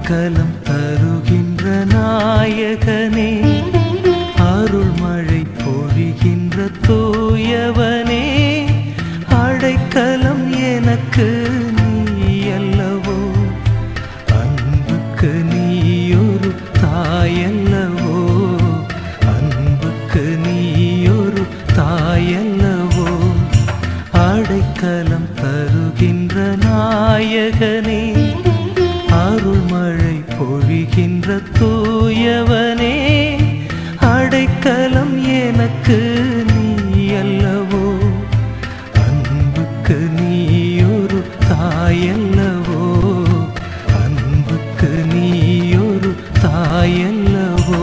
அடைக்கலம் தருகின்ற நாயகனே அருள்மழை பொழிகின்ற தூயவனே அடைக்கலம் எனக்கு நீ அல்லவோ அன்புக்கு நீயொரு தாயல்லவோ அன்புக்கு நீயொரு தாயல்லவோ அடைக்கலம் தருகின்ற நாயகனே அருள்மழை பொழிகின்ற தூயவனே அடைக்கலம் எனக்கு நீ அல்லவோ அன்புக்கு நீயொரு தாயல்லவோ அன்புக்கு நீயொரு தாயல்லவோ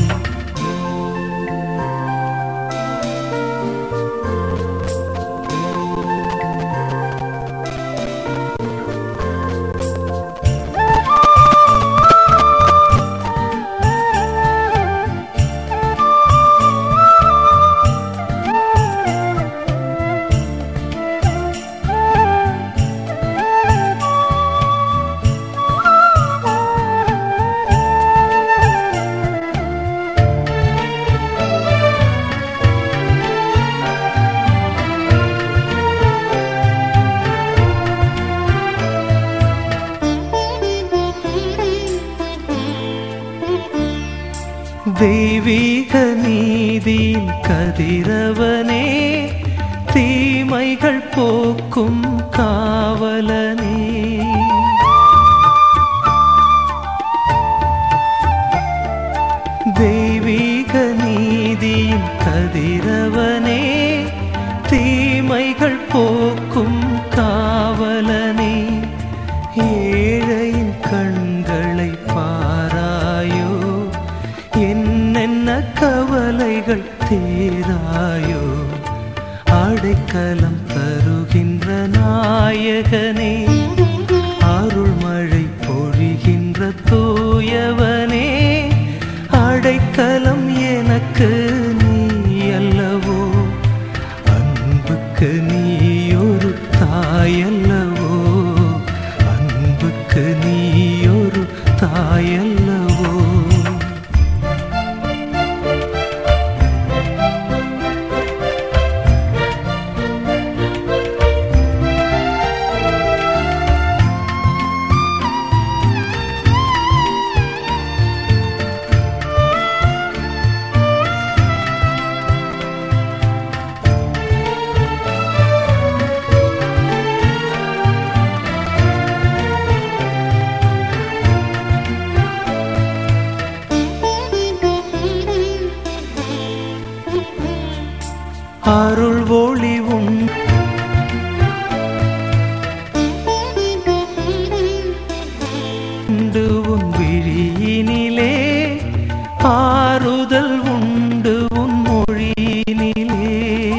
தெய்வீக நீதியின் கதிரவனே தீமைகள் போக்கும் காவலனே தெய்வீக நீதியின் கதிரவனே தீமைகள் போக்கும் காவலனே ஏழையின் கண்களை பாராயோ என்னென்ன கவலைகள் தீராயோ அடைக்கலம் தருகின்ற நாயகனே அருள்மழை பொழிகின்ற தூயவனே அடைக்கலம் எனக்கு நீ அல்லவோ அன்புக்கு நீயொரு தாயல்லவோ அன்புக்கு நீயொரு தாயல்லவோ அருள் ஒளி உண்டு உன் விழியினிலே ஆறுதல் உண்டு உன் மொழியினிலே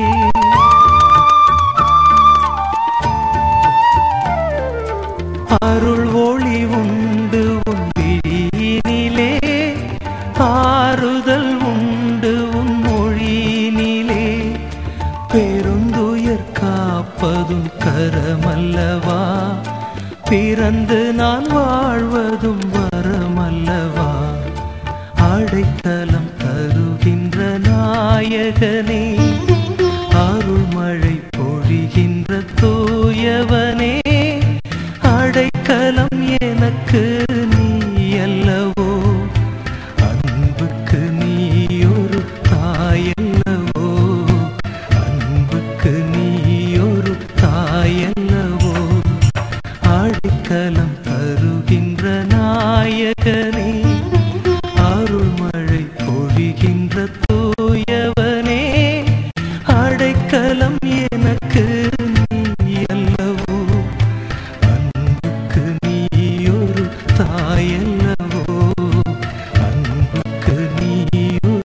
அருள் ஒளி உண்டு உன் விழியினிலே ஆறுதல் உண்டு உன் மொழியினிலே பெருந்துயர் காப்பதும் கரமல்லவா பிறந்து நான் வாழ்வதும் வரமல்லவா அடைக்கலம் தருகின்ற நாயகனே அருள்மழை பொழிகின்ற தூயவனே அடைக்கலம் எனக்கு